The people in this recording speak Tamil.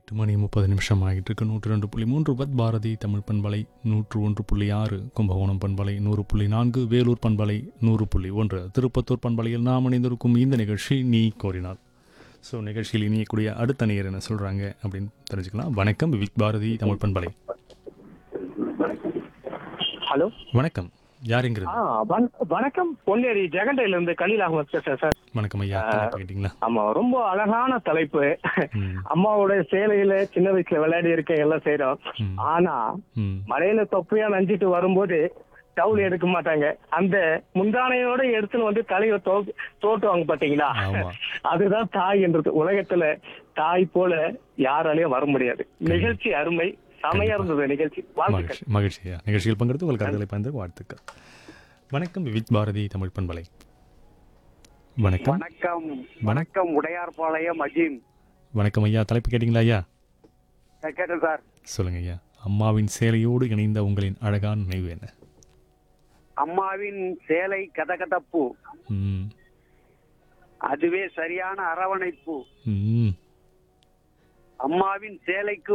எட்டு மணி முப்பது நிமிஷம் ஆகிட்டு இருக்கு நூற்று ரெண்டு புள்ளி மூன்று பத் பாரதி தமிழ் பண்பலை நூற்று ஒன்று புள்ளி ஆறு கும்பகோணம் பண்பலை நூறு புள்ளி நான்கு வேலூர் பண்பலை நூறு புள்ளி ஒன்று திருப்பத்தூர் பண்பலையில் நாம் இணைந்திருக்கும் இந்த நிகழ்ச்சி நீ கோரினார் ஸோ நிகழ்ச்சியில் இணையக்கூடிய அடுத்த நேயர் என்ன சொல்கிறாங்க அப்படின்னு தெரிஞ்சுக்கலாம் வணக்கம் விவிக் பாரதி தமிழ் பண்பலை ஹலோ வணக்கம் யாருங்கிறது ஆ வண- வணக்கம் பொன்னேரி ஜெகண்டையில இருந்து கலீல் அகமது பேசுறேன் சார் வணக்கம் ஐயா தலைப்பு கேட்டிங்களா ஆமா ரொம்ப அழகான தலைப்பு ம் அம்மாவோட சேலையில சின்ன வயசுல விளையாடி இருக்க எல்லாம் செய்யறோம் ம். ஆனா ம் மழையில தொப்பையா நஞ்சிட்டு வரும்போது டவுல் எடுக்க மாட்டாங்க அந்த முந்தானையோட எடுத்துன்னு வந்து தலையை தோ தோட்டுவாங்க பாத்தீங்களா ஆமா. அதுதான் தாய் என்றது உலகத்துல தாய் போல யாராலையும் வர முடியாது நிகழ்ச்சி அருமை செமையா இருந்தது நிகழ்ச்சி வாழ்த்துக்கள் மகிழ்ச்சி மகிழ்ச்சி ஐயா நிகழ்ச்சியில் பங்கெடுத்து உங்கள் கருத்துக்களை பயந்து வாழ்த்துக்கள் வணக்கம் விவிக் பாரதி தமிழ் பண்பலை வணக்கம் வணக்கம் வணக்கம் உடையார்பாளையம் அஜீம் வணக்கம் ஐயா தலைப்பு கேட்டிங்களா ஐயா நான் கேட்டேன் சார் சொல்லுங்க ஐயா அம்மாவின் சேலையோடு இணைந்த உங்களின் அழகான நினைவு என்ன அம்மாவின் சேலை கதகதப்பு ம் அதுவே சரியான அரவணைப்பு ம் அம்மாவின் சேலைக்கு